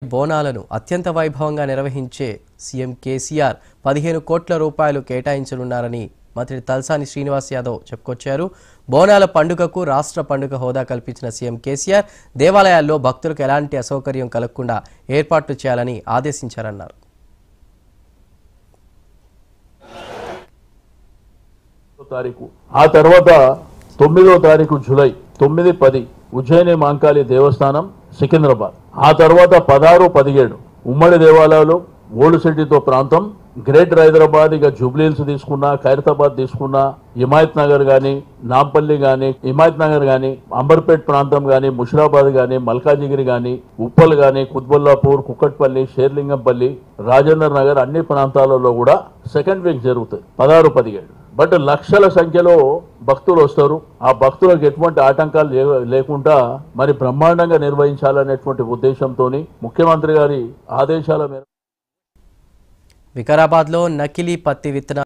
బోనాలను అత్యంత వైభవంగా నిర్వహించే సీఎం కేసీఆర్ పదిహేను కోట్ల రూపాయలు కేటాయించనున్నారని మంత్రి తలసాని శ్రీనివాస్ యాదవ్ చెప్పుకొచ్చారు బోనాల పండుగకు రాష్ట్ర పండుగ హోదా కల్పించిన సీఎం కేసీఆర్ దేవాలయాల్లో భక్తులకు ఎలాంటి అసౌకర్యం కలగకుండా ఏర్పాట్లు చేయాలని ఆదేశించారన్నారు తారీఖు ఆ తర్వాత తొమ్మిదో తారీఖు జూలై తొమ్మిది పది ఉజ్జయిని మాంకాళి దేవస్థానం సికింద్రాబాద్ ఆ తర్వాత పదహారు పదిహేడు ఉమ్మడి దేవాలయాలు ఓల్డ్ ప్రాంతం గ్రేటర్ హైదరాబాద్ ఇక జూబ్లీహిల్స్ తీసుకున్నా ఖైరతాబాద్ తీసుకున్నా హిమాయత్ నగర్ గాని నాంపల్లి గాని హిమాయత్ నగర్ గాని అంబర్పేట్ ప్రాంతం గాని ముషిరాబాద్ గాని మల్కాజిగిరి గాని ఉప్పల్ గాని కుత్బుల్లాపూర్ కుక్కట్పల్లి షేర్లింగంపల్లి రాజేందర్ నగర్ అన్ని ప్రాంతాలలో కూడా సెకండ్ వీక్ జరుగుతుంది పదహారు పదిహేడు బట్ లక్షల సంఖ్యలో భక్తులు వస్తారు ఆ భక్తులకు ఎటువంటి ఆటంకాలు లే- లేకుండా మరి బ్రహ్మాండంగా నిర్వహించాలనేటువంటి ఉద్దేశంతో ముఖ్యమంత్రి గారి ఆదేశాల మేరకు వికారాబాద్లో నకిలీ పత్తి విత్తనాలు